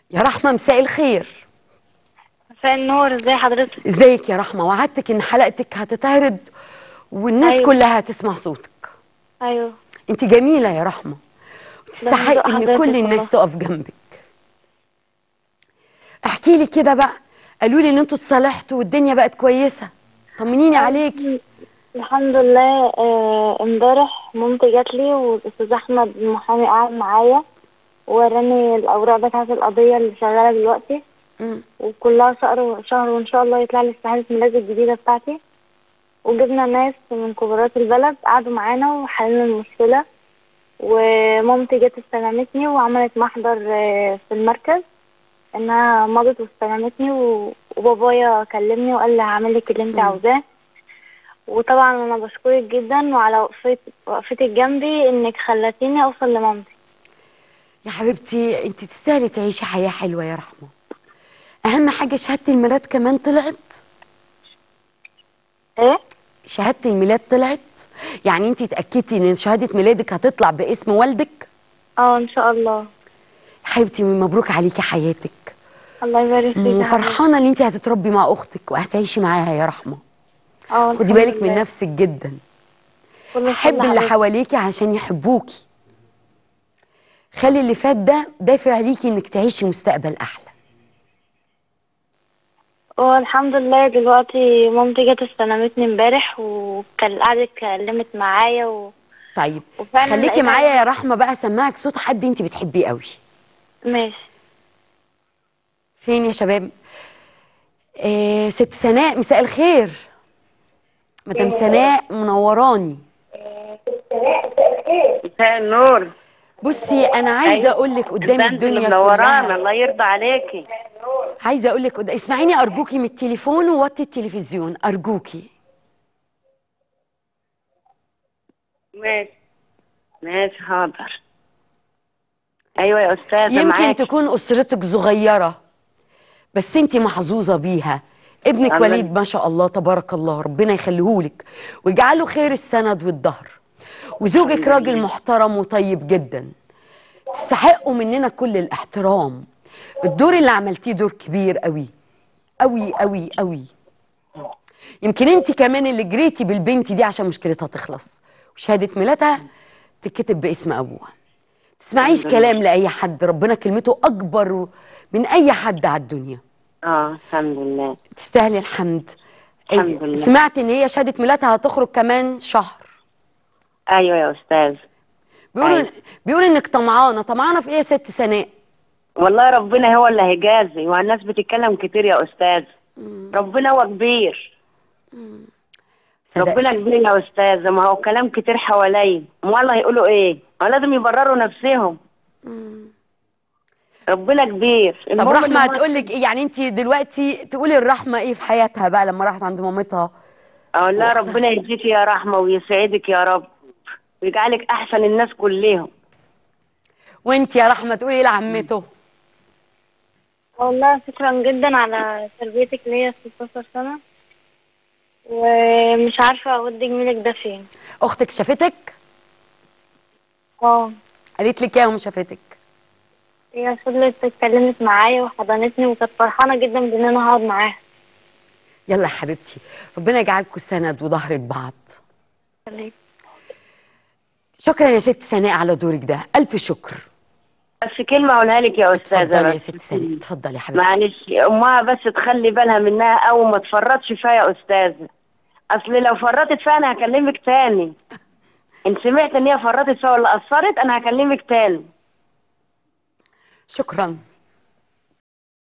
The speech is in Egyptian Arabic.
يا رحمة مساء الخير مساء النور ازي حضرتك ازيك يا رحمة وعدتك ان حلقتك هتتعرض والناس أيوة. كلها هتسمع صوتك ايوه انت جميلة يا رحمة تستحق ذوق ان حضرتك كل الناس والله. تقف جنبك احكي لي كده بقى قالوا لي ان انتوا اتصالحتوا والدنيا بقت كويسة طمنيني عليكي الحمد لله آه، امبارح مامتي جات لي والاستاذ احمد المحامي قعد معايا ووراني الاوراق بتاعه القضيه اللي شغاله دلوقتي مم. وكلها شهر شهر وان شاء الله يطلع لي استعاده ميلاد الجديده بتاعتي وجبنا ناس من كبارات البلد قعدوا معانا وحللنا المشكله ومامتي جت استلمتني وعملت محضر آه، في المركز انها مضت واستلمتني و- وبابايا كلمني وقال لي هعمل لك اللي انت عاوزاه وطبعا انا بشكرك جدا وعلى وقفت وقفتك جنبي انك خلتيني اوصل لمامتي يا حبيبتي انت تستاهلي تعيشي حياة حلوة يا رحمة اهم حاجة شهادة الميلاد كمان طلعت ايه شهادة الميلاد طلعت يعني انت اتأكدتي ان شهادة ميلادك هتطلع باسم والدك اه ان شاء الله حبيبتي مبروك عليكي حياتك الله يبارك فيك يا حبيبتي. وفرحانة ان انت هتتربي مع اختك وهتعيشي معاها يا رحمة اه خدي الحمد بالك من لله. نفسك جدا كله حب خير اللي لحضرتك. حواليكي عشان يحبوكي خلي اللي فات ده دافع ليكي انك تعيشي مستقبل احلى والحمد لله دلوقتي مامتي جت استلمتني امبارح وكان قعدت اتكلمت معايا و... طيب وفعلا خليكي لقيت معايا عايزة- يا رحمة بقى سمعك صوت حد انت بتحبيه قوي ماشي فين يا شباب آه ست سناء مساء الخير مدام سناء منوراني مساء النور بصي انا عايزه اقول لك قدام البنت اللي الدنيا منورانا كلها الله يرضى عليكي عايزه اقول لك قدام اسمعيني ارجوكي من التليفون ووطي التلفزيون ارجوكي ماشي ماشي حاضر ايوه يا استاذه يمكن معاكي تكون اسرتك صغيره بس انت محظوظه بيها ابنك الله وليد ما شاء الله تبارك الله ربنا يخليهولك ويجعله خير السند والظهر وزوجك الحمد راجل لله. محترم وطيب جدا تستحقوا مننا كل الاحترام الدور اللي عملتيه دور كبير قوي قوي قوي قوي يمكن انت كمان اللي جريتي بالبنت دي عشان مشكلتها تخلص وشهاده ميلادها تتكتب باسم ابوها تسمعيش الحمد لله. كلام لاي حد ربنا كلمته اكبر من اي حد على الدنيا اه الحمد لله تستاهلي الحمد الحمد لله. سمعت ان هي شهاده ميلادها هتخرج كمان شهر ايوه يا استاذ بيقولوا أيوة. بيقولوا انك طمعانه طمعانه في ايه يا ست سناء والله ربنا هو اللي هيجازي والناس بتتكلم كتير يا استاذ ربنا هو كبير ربنا صدقتي كبير يا استاذ ما هو كلام كتير حواليا والله هيقولوا ايه ما لازم يبرروا نفسهم ربنا كبير طب المهم رحمه إن هو- هتقول لك ايه يعني انت دلوقتي تقولي الرحمه ايه في حياتها بقى لما راحت عند مامتها اقول لها وقتها. ربنا يديك يا رحمه ويسعدك يا رب ويجعلك احسن الناس كلهم وانت يا رحمه تقولي ايه لعمته والله شكرا جدا على تربيتك ليا 16 سنة ومش عارفة اودي جميلك ده فين اختك شافتك اه قالت لك ايه يوم شافتك هي فضلت اتكلمت معايا وحضنتني وكانت فرحانة جدا بان انا هقعد معاها يلا يا حبيبتي ربنا يجعلكم سند وظهر لبعض خليك. شكرا يا ست سناء على دورك ده الف شكر بس كلمه اقولها لك يا استاذه اتفضلي يا بس. ست سناء اتفضلي يا حبيبتي معلش امها بس تخلي بالها منها او ما تفرطش فيها يا استاذه اصل لو فرطت فيها انا هكلمك تاني ان سمعت ان هي فرطت فيها ولا قصرت انا هكلمك تاني شكرا